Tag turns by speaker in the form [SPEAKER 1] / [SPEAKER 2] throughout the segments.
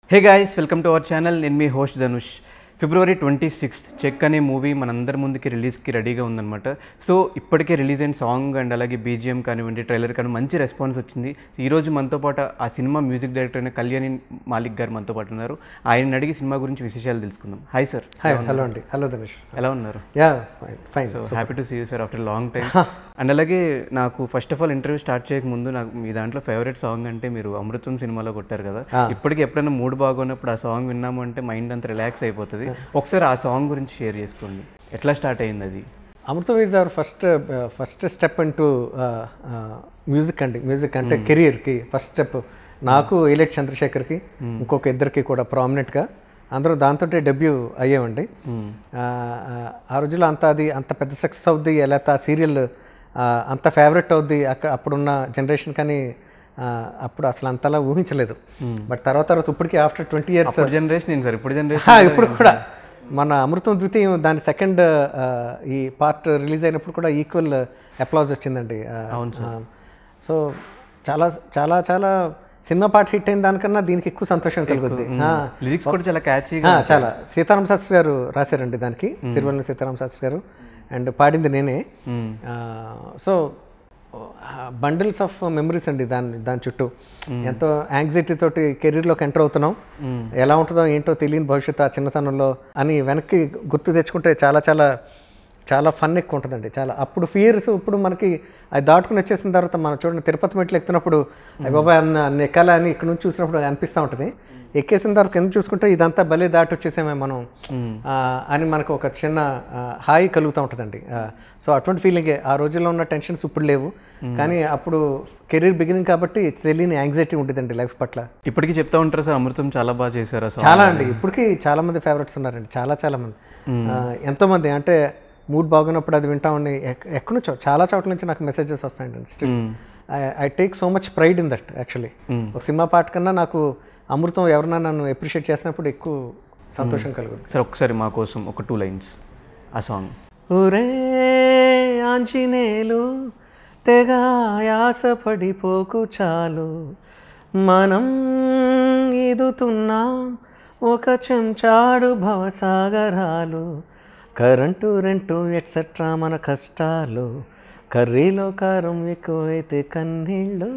[SPEAKER 1] Hey guys welcome to our channel నేను మీ host Dhanush February twenty sixth check అనే movie మనందరి ముందుకి రిలీజ్కి రెడీగా ఉందన్నమాట సో ఇప్పటికే రిలీజ్ అయిన సాంగ్ అండ్ అలాగే బీజిఎం కానివ్వండి ట్రైలర్ కానీ మంచి రెస్పాన్స్ వచ్చింది ఈరోజు మనతో పాటు ఆ సినిమా మ్యూజిక్ డైరెక్టర్ అయిన కళ్యాణి మాలిక్ గారు మనతో పాటు ఉన్నారు ఆయన అడిగి సినిమా గురించి విశేషాలు తెలుసుకుందాం హాయ్ సార్
[SPEAKER 2] హాయ్ హలో అండి హలో ధనుష్
[SPEAKER 1] ఎలా ఉన్నారు
[SPEAKER 2] yeah fine fine
[SPEAKER 1] so happy to see you sir after long time and అలాగే నాకు first of all interview start చేయక ముందు నాకు మీ దాంట్లో ఫేవరెట్ సాంగ్ అంటే మీరు అమృతం సినిమాలో కొట్టారు కదా ఇప్పటికి ఎప్పుడైనా మూడ్ బాగున్నప్పుడు ఆ సాంగ్ విన్నాము అంటే మైండ్ అంతా రిలాక్స్ అయిపోతుంది ఒకసారి ఆ సాంగ్ గురించి షేర్ చేసుకోండి ఎట్లా స్టార్ట్ అయింది అది
[SPEAKER 2] Amrutham is our first first step into music అండి మ్యూజిక్ అంటే కెరియర్కి ఫస్ట్ స్టెప్ నాకు ఏలెట్ చంద్రశేఖర్కి ఇంకొక ఇద్దరికి కూడా ప్రామినెంట్గా అందరూ దాంతో డెబ్యూ అయ్యామండి ఆ, ఆ, ఆ రోజుల్లో అంత అది అంత పెద్ద సక్సెస్ అవుద్ది లేకపోతే ఆ సీరియల్ అంత ఫేవరెట్ అవుద్ది అక్కడ అప్పుడున్న జనరేషన్ కానీ ఆ, అప్పుడు అసలు అంతలా ఊహించలేదు బట్ తర్వాత తర్వాత ఇప్పటికీ ఆఫ్టర్ ట్వంటీ ఇయర్స్
[SPEAKER 1] ఇప్పుడు జనరేషన్ ఏంటి సార్ ఇప్పుడు జనరేషన్
[SPEAKER 2] హా, ఇప్పుడు కూడా మన అమృతం ద్వితీయం దాని సెకండ్ ఈ పార్ట్ రిలీజ్ అయినప్పుడు కూడా ఈక్వల్ అప్లాజ్ వచ్చిందండి సో చాలా చాలా చాలా సినిమా పాట హిట్ అయిన దానికన్నా దీనికి ఎక్కువ సంతోషం కలుగుద్ది ఆ,
[SPEAKER 1] లిరిక్స్ కూడా చాలా క్యాచీగా
[SPEAKER 2] ఆ, చాలా సీతారామ శాస్త్రి గారు రాశారండి దానికి సిరివెల్ల సీతారామ శాస్త్రి గారు అండ్ పాడింది నేనే సో బండిల్స్ ఆఫ్ మెమరీస్ అండి దాని దాని చుట్టూ ఎంతో యాంగ్జైటీ తోటి కెరీర్లోకి ఎంటర్ అవుతున్నాం ఎలా ఉంటుందో ఏంటో తెలియని భవిష్యత్తు ఆ చిన్నతనంలో అని వెనక్కి గుర్తు తెచ్చుకుంటే చాలా చాలా చాలా ఫన్ ఎక్కువ ఉంటుందండి చాలా అప్పుడు ఫియర్స్ ఇప్పుడు మనకి అది దాటుకుని వచ్చేసిన తర్వాత మనం చూడండి తిరుపతి మెట్లు ఎక్కుతున్నప్పుడు అయ్య బాబాయ్ అన్న అన్ని ఎక్కాలా అని ఇక్కడ నుంచి చూసినప్పుడు అనిపిస్తూ ఉంటుంది ఎక్కేసిన తర్వాత కింద చూసుకుంటే ఇదంతా భలే దాటి వచ్చేసామే మనం ఆ, అని మనకు ఒక చిన్న ఆ, హాయి కలుగుతూ ఉంటుందండి సో అటువంటి ఫీలింగే ఆ రోజుల్లో ఉన్న టెన్షన్స్ ఇప్పుడు లేవు కానీ అప్పుడు కెరీర్ బిగినింగ్ కాబట్టి తెలియని యాంగ్జైటీ ఉంటుందండి లైఫ్ పట్ల
[SPEAKER 1] ఇప్పటికీ చెప్తా ఉంటారు సార్ అమృతం చాలా బాగా చేశారు ఆ సాంగ్
[SPEAKER 2] చాలా అండి ఇప్పటికీ చాలా మంది ఫేవరెట్స్ ఉన్నారండి చాలా చాలా మంది ఆ, ఎంతో మంది అంటే మూడ్ బాగున్నప్పుడు అది వింటామండి ఎక్- ఎక్కడి నుంచో చాలా చోట్ల నుంచి నాకు మెసేజెస్ వస్తాయండి still I take so much pride in that actually ఒక సినిమా పాట కన్నా నాకు అమృతం ఎవరన్నా నన్ను అప్రిషియేట్ చేసినప్పుడు ఎక్కువ సంతోషం కలుగుతుంది
[SPEAKER 1] సార్ ఒకసారి మా కోసం ఒక టూ లైన్స్ ఆ సాంగ్
[SPEAKER 2] ఒరే ఆంజనేయులు తెగ ఆయాసపడిపోకు చాలు మనం ఈదుతున్నాం ఒక చెంచాడు భవసాగరాలు కరెంటు రెంటు ఎట్సెట్రా మన కష్టాలు కర్రీలో కారం ఎక్కువైతే కన్నీళ్ళు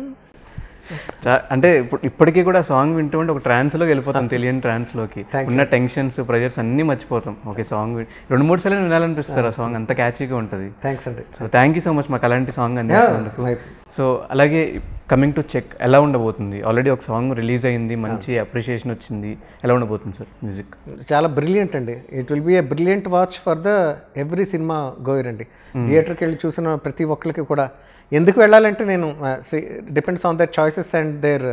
[SPEAKER 1] చా- అంటే ఇప్పుడు ఇప్పటికీ కూడా సాంగ్ వింటూ ఉంటే ఒక ట్రాన్స్ లోకి వెళ్ళిపోతాం తెలియని ట్రాన్స్ లోకి ఉన్న టెన్షన్స్ ప్రెజర్స్ అన్ని మర్చిపోతాం ఓకే సాంగ్ విన్- రెండు మూడు సార్లు వినాలనిపిస్తారు ఆ సాంగ్ అంత క్యాచీగా ఉంటుంది
[SPEAKER 2] థ్యాంక్స్ అండి
[SPEAKER 1] so thank you so much మాకు అలాంటి సాంగ్ అందిస్తున్నందుకు సో అలాగే కమింగ్ టు చెక్ ఎలా ఉండబోతుంది ఆల్రెడీ ఒక సాంగ్ రిలీజ్ అయింది మంచి అప్రిషియేషన్ వచ్చింది ఎలా ఉండబోతుంది సార్ మ్యూజిక్
[SPEAKER 2] చాలా బ్రిలియంట్ అండి it will be a brilliant watch for the every cinema goer అండి థియేటర్కి వెళ్ళి చూసిన ప్రతి ఒక్కరికి కూడా ఎందుకు వెళ్ళాలంటే నేను depends on their choices and their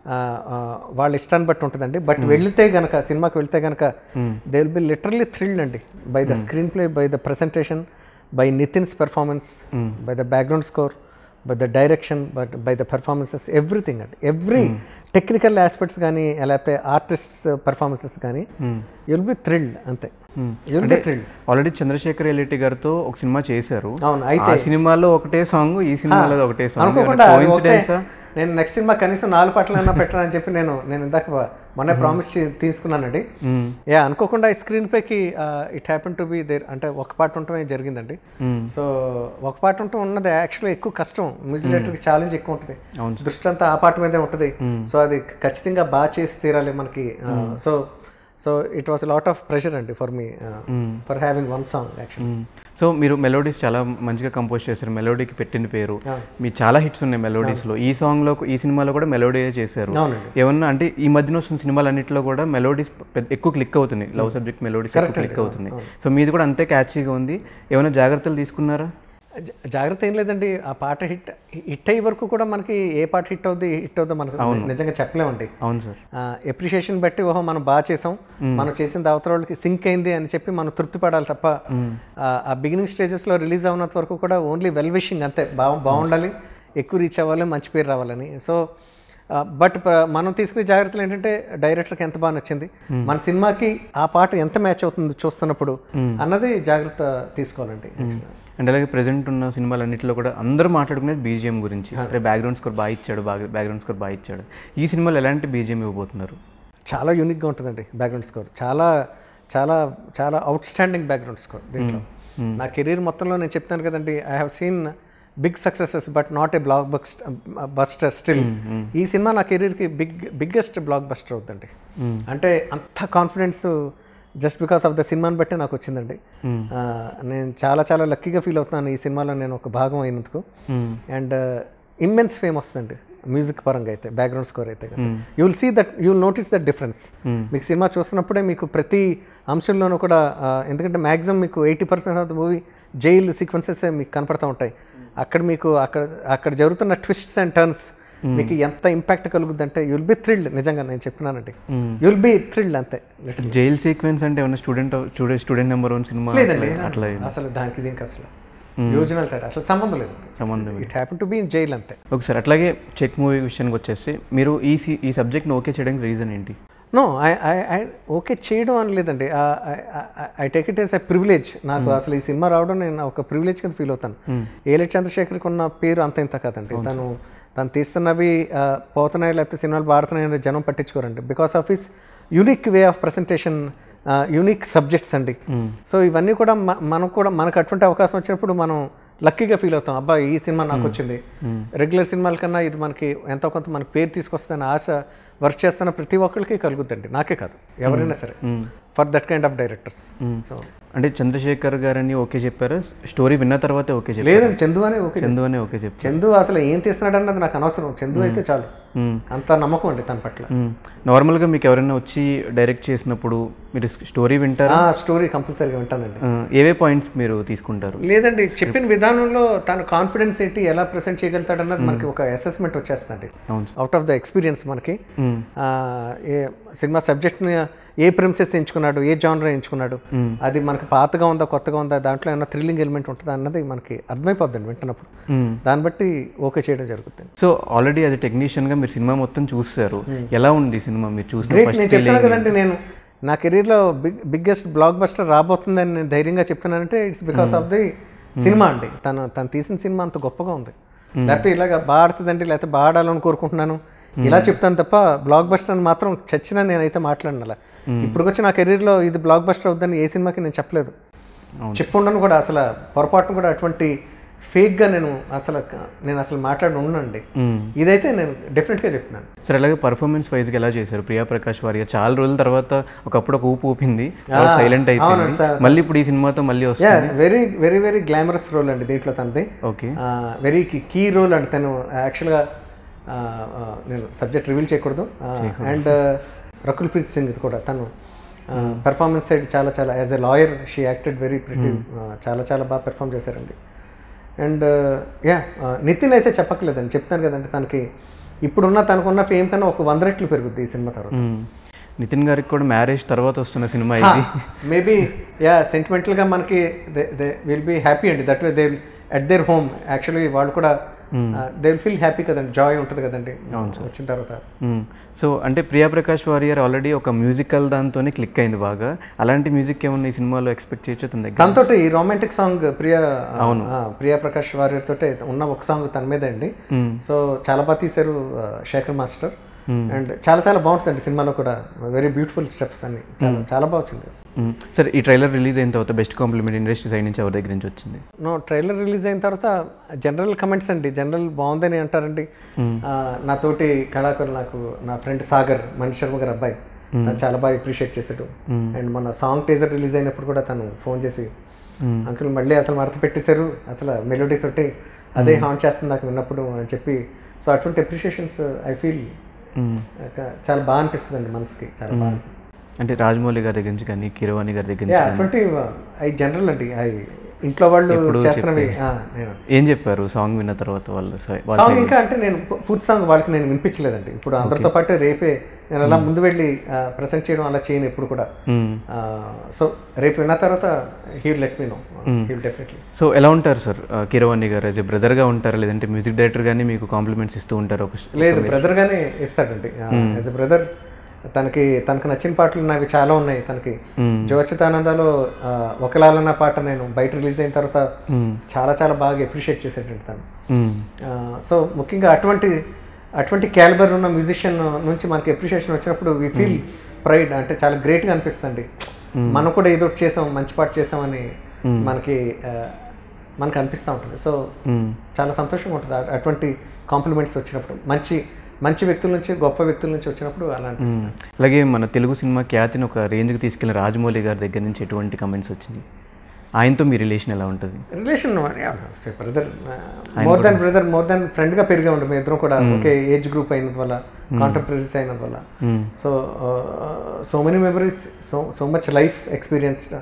[SPEAKER 2] వాళ్ళ ఇష్టాన్ని బట్టి ఉంటుందండి బట్ వెళ్తే గనక సినిమాకి వెళ్తే గనక they will be literally thrilled అండి by the screenplay by the presentation by Nithin's performance by the background score by the direction but by the performances everything అండి ఎవ్రీ టెక్నికల్ ఆస్పెక్ట్స్ కానీ లేకపోతే ఆర్టిస్ట్స్ పెర్ఫార్మెన్సెస్ కానీ you'll be thrilled అంతే you'll be thrilled
[SPEAKER 1] already Chandrasekhar Yeleti గారితో ఒక cinema చేశారు
[SPEAKER 2] అవును అయితే
[SPEAKER 1] ఆ సినిమాలో ఒకటే సాంగ్ ఈ సినిమాలో ఒకటే సాంగ్
[SPEAKER 2] అనుకోకుండా అది ఒకటే.
[SPEAKER 1] కోఇన్సిడెన్సా
[SPEAKER 2] నేను నెక్స్ట్ సినిమా కనీసం నాలుగు పాటలైనా పెట్టానని చెప్పి నేను నేను ఇందాక మొన్న ప్రామిస్ తీసుకున్నానండి ఏ అనుకోకుండా ఈ స్క్రీన్ ప్లేకి it happen to be there అంటే ఒక పాట ఉండటమే జరిగిందండి సో ఒక పాట ఉంటూ ఉన్నది యాక్చువల్గా ఎక్కువ కష్టం మ్యూజిక్ డైరెక్టర్కి ఛాలెంజ్ ఎక్కువ ఉంటుంది దృష్టి అంతా ఆ పాట మీదే ఉంటుంది సో అది ఖచ్చితంగా బాగా చేసి తీరాలి మనకి so so it was lot of pressure అండి for me for having one song actually
[SPEAKER 1] so మీరు మెలోడీస్ చాలా మంచిగా కంపోజ్ చేశారు మెలోడీకి పెట్టిన పేరు మీ చాలా హిట్స్ ఉన్నాయి మెలోడీస్ లో ఈ సాంగ్ లో ఈ సినిమాలో కూడా మెలోడీ చేశారు
[SPEAKER 2] అవునండి.
[SPEAKER 1] ఏమన్నా అంటే ఈ మధ్యన వస్తున్న సినిమాలన్నింటిలో కూడా మెలోడీస్ ఎక్కువ క్లిక్ అవుతున్నాయి లవ్ సబ్జెక్ట్ మెలోడీస్ ఎక్కువ క్లిక్ అవుతున్నాయి సో మీది కూడా అంతే క్యాచీగా ఉంది ఏమైనా జాగ్రత్తలు తీసుకున్నారా
[SPEAKER 2] జా- జాగ్రత్త ఏం లేదండి ఆ పాట హిట్ హిట్ అయ్యే వరకు కూడా మనకి ఏ పాట హిట్ అవుద్ది హిట్ అవుద్దో మనకు నిజంగా చెప్పలేమండి
[SPEAKER 1] అవును సార్
[SPEAKER 2] ఎప్రిషియేషన్ బట్టి ఓహో మనం బాగా చేసాం మనం చేసిన అవతల వాళ్ళకి సింక్ అయింది అని చెప్పి మనం తృప్తి పడాలి తప్ప ఆ, ఆ బిగినింగ్ స్టేజెస్లో రిలీజ్ అవునంత వరకు కూడా ఓన్లీ వెల్ విషింగ్ అంతే బా బాగుండాలి ఎక్కువ రీచ్ అవ్వాలి మంచి పేరు రావాలని సో బట్ మనం తీసుకునే జాగ్రత్తలు ఏంటంటే డైరెక్టర్కి ఎంత బాగా నచ్చింది మన సినిమాకి ఆ పాట ఎంత మ్యాచ్ అవుతుంది చూస్తున్నప్పుడు అన్నది జాగ్రత్త తీసుకోవాలండి
[SPEAKER 1] అండ్ అలాగే ప్రెసెంట్ ఉన్న సినిమాలన్నింటిలో కూడా అందరూ మాట్లాడుకునేది బీజిఎం గురించి అరే బ్యాక్గ్రౌండ్ స్కోర్ బాగా ఇచ్చాడు బాగా బ్యాక్గ్రౌండ్ స్కోర్ బాగా ఇచ్చాడు ఈ సినిమాలో ఎలాంటి బీజిఎం ఇవ్వబోతున్నారు
[SPEAKER 2] చాలా యూనిక్గా ఉంటుందండి బ్యాక్గ్రౌండ్ స్కోర్ చాలా చాలా చాలా అవుట్ స్టాండింగ్ బ్యాక్గ్రౌండ్ స్కోర్ దీంట్లో నా కెరీర్ మొత్తంలో నేను చెప్తాను కదండి I have seen big successes but not a blockbuster still ఈ సినిమా నా కెరీర్కి బిగ్ బిగ్గెస్ట్ బ్లాక్ బస్టర్ అవుతుందండి అంటే అంత confidence just because of the సినిమాని బట్టి నాకు వచ్చిందండి ఆ, నేను చాలా చాలా లక్కీగా ఫీల్ అవుతున్నాను ఈ సినిమాలో నేను ఒక భాగం అయినందుకు అండ్ ఇమ్మెన్స్ ఫేమ్ వస్తుందండి మ్యూజిక్ పరంగా అయితే బ్యాక్గ్రౌండ్ స్కోర్ అయితే you will see that you will notice that difference మీకు సినిమా చూస్తున్నప్పుడే మీకు ప్రతి అంశంలోనూ కూడా ఆ, ఎందుకంటే మ్యాక్సిమం మీకు eighty percent of the movie jail sequences మీకు కనపడతా ఉంటాయి అక్కడ మీకు అక్కడ అక్కడ జరుగుతున్న ట్విస్ట్స్ అండ్ టర్న్స్ మీకు ఎంత ఇంపాక్ట్ కలుగుద్దంటే యుల్ బి థ్రిల్డ్ నిజంగా నేను చెప్తున్నానండి యుల్ బి థ్రిల్డ్ అంతే
[SPEAKER 1] జైల్ సీక్వెన్స్ అంటే ఏమన్నా student student student number one cinema
[SPEAKER 2] లేదండి
[SPEAKER 1] అట్లా
[SPEAKER 2] అసలు దానికి దీనికి అసలు యోజనల్ తేడా అసలు సంబంధం లేదు
[SPEAKER 1] సంబంధం
[SPEAKER 2] it happen to be in jail అంతే
[SPEAKER 1] ఒకసారి అట్లాగే చెక్ మూవీ విషయానికి వచ్చేసి మీరు ఈ సి ఈ సబ్జెక్ట్ని ఓకే చేయడానికి రీజన్ ఏంటి
[SPEAKER 2] no I I I okay చేయడం అని లేదండి I take it as a privilege నాకు అసలు ఈ సినిమా రావడం నేను ఒక ప్రివిలేజ్ కింద ఫీల్ అవుతాను ఏలెట్ చంద్రశేఖర్కి ఉన్న పేరు అంత ఇంత కాదండి తను తను తీస్తున్నవి ఆ, పోతున్నాయి లేకపోతే సినిమాలు పాడుతున్నాయి అనేది జనం పట్టించుకోరండి because of his unique way of presentation unique subjects అండి సో ఇవన్నీ కూడా మ- మనకు కూడా మనకు అటువంటి అవకాశం వచ్చినప్పుడు మనం లక్కీగా ఫీల్ అవుతాం అబ్బా ఈ సినిమా నాకు వచ్చింది రెగ్యులర్ సినిమాల కన్నా ఇది మనకి ఎంతో కొంత మనకి పేరు తీసుకొస్తుందని ఆశ వర్క్ చేస్తున్న ప్రతి ఒక్కరికి కలుగుద్దండి నాకే కాదు ఎవరైనా సరే for that kind of directors so
[SPEAKER 1] అంటే చంద్రశేఖర్ గారని ఓకే చెప్పారు స్టోరీ విన్న తర్వాతే ఓకే చెప్పారు
[SPEAKER 2] లేదండి చందు అనే ఓకే
[SPEAKER 1] చందు అని ఓకే చెప్పారు
[SPEAKER 2] చందు అసలు ఏం తీస్తున్నాడు అన్నది నాకు అనవసరం చందు అయితే చాలు
[SPEAKER 1] మ్మ్.
[SPEAKER 2] అంత నమ్మకం అండి తన పట్ల
[SPEAKER 1] మ్మ్. నార్మల్గా మీకు ఎవరైనా వచ్చి డైరెక్ట్ చేసినప్పుడు మీరు స్టోరీ వింటారా
[SPEAKER 2] ఆ స్టోరీ కంపల్సరీగా వింటానండి
[SPEAKER 1] ఆ, ఏవే పాయింట్స్ మీరు తీసుకుంటారు
[SPEAKER 2] లేదండి చెప్పిన విధానంలో తన కాన్ఫిడెన్స్ ఏంటి ఎలా ప్రెసెంట్ చేయగలుగుతాడు అన్నది మనకి ఒక అసెస్మెంట్ వచ్చేస్తుంది
[SPEAKER 1] అవును
[SPEAKER 2] అవుట్ ఆఫ్ ద ఎక్స్పీరియన్స్ మనకి
[SPEAKER 1] మ్మ్.
[SPEAKER 2] ఆ, ఏ సినిమా సబ్జెక్ట్ని ఏ ప్రిన్సెస్ ఎంచుకున్నాడు ఏ జానర్ ఎంచుకున్నాడు అది మనకి పాతగా ఉందా కొత్తగా ఉందా దాంట్లో ఏమైనా థ్రిల్లింగ్ ఎలిమెంట్ ఉంటుందా అన్నది మనకి అర్థమైపోద్దండి వింటున్నప్పుడు
[SPEAKER 1] మ్మ్.
[SPEAKER 2] దాన్ని బట్టి ఓకే చేయడం జరుగుతుంది
[SPEAKER 1] సో ఆల్రెడీ అది టెక్నీషియన్గా మీరు సినిమా మొత్తం చూస్తారు ఎలా ఉంది ఈ సినిమా మీరు చూసిన
[SPEAKER 2] గ్రేట్
[SPEAKER 1] ఫస్ట్
[SPEAKER 2] నేను చెప్తాను కదండి నేను నా కెరీర్లో బిగ్ బిగ్గెస్ట్ బ్లాక్ బస్టర్ రాబోతుందని నేను ధైర్యంగా చెప్తున్నానంటే it's because of the cinema అండి తను తను తీసిన సినిమా అంత గొప్పగా ఉంది లేకపోతే ఇలాగ బాగా ఆడుతుందండి లేకపోతే బాగా ఆడాలని కోరుకుంటున్నాను ఇలా చెప్తాను తప్ప బ్లాక్ బస్టర్ అని మాత్రం చచ్చినా నేనైతే మాట్లాడిన అలా ఇప్పుడు వచ్చి నా కెరీర్లో ఇది బ్లాక్ బస్టర్ అవుద్దని ఏ సినిమాకి నేను చెప్పలేదు చెప్పుండను కూడా అసలు పొరపాటును కూడా అటువంటి ఫేక్గా నేను అసలు నేను అసలు మాట్లాడి ఉన్నానండి ఇదైతే నేను డెఫినెట్గా చెప్తున్నాను
[SPEAKER 1] సరే అలాగే పర్ఫార్మెన్స్ వైజ్గా ఎలా చేశారు ప్రియా ప్రకాష్ వారి చాలా రోజుల తర్వాత ఒకప్పుడు ఒక ఊపు ఊపింది సైలెంట్ అయిపోయింది
[SPEAKER 2] sir.
[SPEAKER 1] మళ్ళీ ఇప్పుడు ఈ సినిమాతో మళ్ళీ
[SPEAKER 2] యా
[SPEAKER 1] వస్తుంది
[SPEAKER 2] very very very glamorous role అండి దీంట్లో తనది
[SPEAKER 1] ఓకే
[SPEAKER 2] వెరీ కీ రోల్ అండి తను యాక్చువల్గా నేను సబ్జెక్ట్ రివీల్ చేయకూడదు అండ్ రకుల్ ప్రీత్ సింగ్ ఇది కూడా తను పెర్ఫార్మెన్స్ సైడ్ చాలా చాలా as a lawyer she acted very pretty చాలా చాలా బాగా పెర్ఫామ్ చేశారండి అండ్ యా నితిన్ అయితే చెప్పట్లేదండి చెప్తాను కదండి తనకి ఇప్పుడున్న తనకున్న ఫేమ్ కన్నా ఒక వంద రెట్లు పెరుగుద్ది ఈ సినిమా తర్వాత
[SPEAKER 1] మ్మ్. నితిన్ గారికి కూడా మ్యారేజ్ తర్వాత వస్తున్న సినిమా ఇది
[SPEAKER 2] మేబీ యా సెంటిమెంటల్గా మనకి they they will be happy అండి that way they at their home actually వాళ్ళు కూడా దే విల్ ఫీల్ హ్యాపీ కదండి జాయ్ ఉంటుంది కదండి వచ్చిన తర్వాత
[SPEAKER 1] మ్మ్. సో అంటే ప్రియా ప్రకాష్ వారియర్ ఆల్రెడీ ఒక మ్యూజికల్ దాంతోనే క్లిక్ అయింది బాగా అలాంటి మ్యూజిక్ ఏమన్నా ఈ సినిమాలో ఎక్స్పెక్ట్ చేయొచ్చు తన దగ్గర
[SPEAKER 2] తనతో ఈ రొమాంటిక్ సాంగ్ ప్రియా అవును ప్రియా ప్రకాష్ వారియర్ తోటే ఉన్న ఒక సాంగ్ తన మీద అండి
[SPEAKER 1] మ్మ్.
[SPEAKER 2] సో చాలా బాగా తీశారు ఆ, శేఖర్ మాస్టర్ అండ్ చాలా చాలా బాగుంటుందండి సినిమాలో కూడా వెరీ బ్యూటిఫుల్ స్టెప్స్ అన్ని చాలా చాలా బాగా వచ్చింది
[SPEAKER 1] మ్మ్. సరే ఈ ట్రైలర్ రిలీజ్ అయిన తర్వాత బెస్ట్ కాంప్లిమెంట్ ఇండస్ట్రీ సైడ్ నుంచి ఎవరి దగ్గర నుంచి వచ్చింది
[SPEAKER 2] నో ట్రైలర్ రిలీజ్ అయిన తర్వాత జనరల్ కమెంట్స్ అండి జనరల్ బాగుందని అంటారండి ఆ, నాతోటి కళాకారులు నాకు నా ఫ్రెండ్ సాగర్ మణి శర్మ గారు అబ్బాయి తను చాలా బాగా అప్రిషియేట్ చేశాడు అండ్ మన సాంగ్ టీజర్ రిలీజ్ అయినప్పుడు కూడా తను ఫోన్ చేసి అంకుల్ మళ్ళీ అసలు మడత పెట్టేశారు అసలు మెలోడీ తోటి అదే హాన్ చేస్తుంది నాకు విన్నప్పుడు అని చెప్పి సో అటువంటి అప్రిషియేషన్స్ ఐ ఫీల్
[SPEAKER 1] మ్మ్.
[SPEAKER 2] చాలా బాగా అనిపిస్తుంది అండి మనసుకి చాలా బాగా అనిపిస్తుంది
[SPEAKER 1] అంటే రాజమౌళి గారి దగ్గర నుంచి కానీ కిరవాణి గారి దగ్గర నుంచి
[SPEAKER 2] యా అటువంటి అవి జనరల్ అండి అవి ఇంట్లో వాళ్ళు చేస్తున్నవి ఆ, నేను
[SPEAKER 1] ఏం చెప్పారు సాంగ్ విన్న తర్వాత వాళ్ళు స- వాళ్ళ
[SPEAKER 2] సాంగ్ ఇంకా అంటే నేను పు- పూర్తి సాంగ్ వాళ్ళకి నేను వినిపించలేదండి ఇప్పుడు అందరితో పాటు రేపే నేను అలా ముందు వెళ్ళి ప్రజెంట్ చేయడం అలా చేయను ఎప్పుడు కూడా
[SPEAKER 1] మ్మ్.
[SPEAKER 2] సో రేపు విన్న తర్వాత he let me know he definitely
[SPEAKER 1] so ఎలా ఉంటారు సార్ ఆ, కిరవాణి గారు యాజ్ ఎ బ్రదర్గా ఉంటారా లేదంటే మ్యూజిక్ డైరెక్టర్ కానీ మీకు కాంప్లిమెంట్స్ ఇస్తూ ఉంటారు ఒక
[SPEAKER 2] లేదు బ్రదర్ గానే ఇస్తాడండి యాజ్ ఎ బ్రదర్ తనకి తనకు నచ్చిన పాటలు నాకు చాలా ఉన్నాయి తనకి జోచితానందాలో ఒకలాలన్న పాట నేను బయట రిలీజ్ అయిన తర్వాత చాలా చాలా బాగా అప్రిషియేట్ చేసేటండి తను
[SPEAKER 1] మ్మ్.
[SPEAKER 2] సో ముఖ్యంగా అటువంటి అటువంటి క్యాలిబర్ ఉన్న మ్యూజిషియన్ నుంచి మనకి అప్రిషియేషన్ వచ్చినప్పుడు వి ఫీల్ ప్రైడ్ అంటే చాలా గ్రేట్గా అనిపిస్తుంది మనం కూడా ఏదో ఒకటి చేసాం మంచి పాట చేసామని మనకి ఆ, మనకు అనిపిస్తూ ఉంటుంది సో చాలా సంతోషంగా ఉంటుంది అ- అటువంటి కాంప్లిమెంట్స్ వచ్చినప్పుడు మంచి మంచి వ్యక్తుల నుంచి గొప్ప వ్యక్తుల నుంచి వచ్చినప్పుడు అలా అనిపిస్తుంది
[SPEAKER 1] అలాగే మన తెలుగు సినిమా ఖ్యాతిని ఒక రేంజ్కి తీసుకెళ్ళిన రాజమౌళి గారి దగ్గర నుంచి ఎటువంటి కమెంట్స్ వచ్చినాయి ఆయనతో మీ రిలేషన్ ఎలా ఉంటుంది
[SPEAKER 2] relation brother more than brother more than ఫ్రెండ్గా పెరిగా ఉండే మేము ఇద్దరం కూడా ఒకే ఏజ్ గ్రూప్ అయినందువల్ల కాంటెంపరీస్ అయినందువల్ల so so many memories so so much life experienced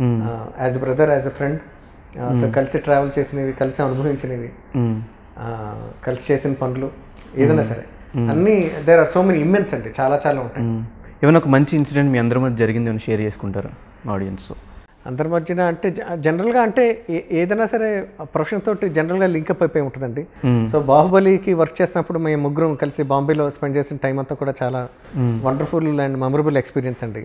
[SPEAKER 2] as a brother as a friend so కలిసి ట్రావెల్ చేసినవి కలిసి అనుభవించినవి
[SPEAKER 1] మ్మ్.
[SPEAKER 2] ఆ, కలిసి చేసిన పనులు ఏదైనా సరే అన్నీ there are so many immense అండి చాలా చాలా ఉంటాయి
[SPEAKER 1] మ్మ్. ఏమైనా ఒక మంచి ఇన్సిడెంట్ మీ అందరి మధ్య జరిగింది అని షేర్ చేసుకుంటారా ఆడియన్స్
[SPEAKER 2] అందరి మధ్యన అంటే జ- జనరల్గా అంటే ఏ- ఏదైనా సరే ప్రొఫెషన్ తోటి జనరల్గా లింకప్ అయిపోయి ఉంటుందండి సో బాహుబలికి వర్క్ చేసినప్పుడు మేము ముగ్గురం కలిసి బాంబేలో స్పెండ్ చేసిన టైం అంతా కూడా చాలా వండర్ఫుల్ అండ్ మెమరబుల్ ఎక్స్పీరియన్స్ అండి